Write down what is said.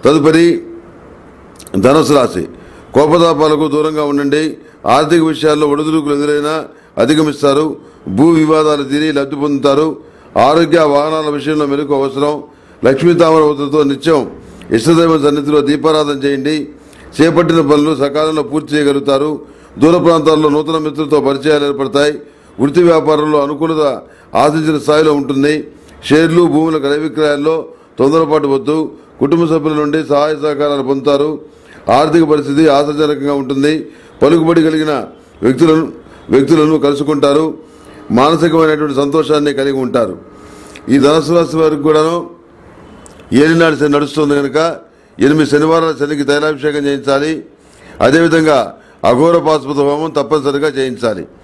తదుపరి ధనుసు రాశి కోపతాపాలకు దూరంగా ఉండండి ఆర్థిక విషయాల్లో ఒడిదుడుకులు ఎదురైనా అధిగమిస్తారు భూ వివాదాలు తీరి లబ్ధి పొందుతారు ఆరోగ్య వాహనాల విషయంలో మెలకు అవసరం లక్ష్మీ తామరవతులతో నిత్యం ఇష్టదైవ సన్నిధిలో దీపారాధన చేయండి చేపట్టిన పనులు సకాలంలో పూర్తి చేయగలుగుతారు దూర ప్రాంతాల్లో నూతన మిత్రులతో పరిచయాలు ఏర్పడతాయి వృత్తి వ్యాపారంలో అనుకూలత ఆశించిన స్థాయిలో ఉంటుంది షేర్లు భూముల క్రయ విక్రయాల్లో తొందరపాటు వద్దు కుటుంబ సభ్యుల నుండి సహాయ సహకారాలు పొందుతారు ఆర్థిక పరిస్థితి ఆశాజనకంగా ఉంటుంది పలుకుబడి కలిగిన వ్యక్తులను వ్యక్తులను కలుసుకుంటారు మానసికమైనటువంటి సంతోషాన్ని కలిగి ఉంటారు ఈ ధనుసు రాశి వారికి కూడాను ఏలినాడు శని నడుస్తుంది కనుక ఎనిమిది శనివారాల శనికి తైలాభిషేకం చేయించాలి అదేవిధంగా అఘోర పాశుపత హోమం తప్పనిసరిగా చేయించాలి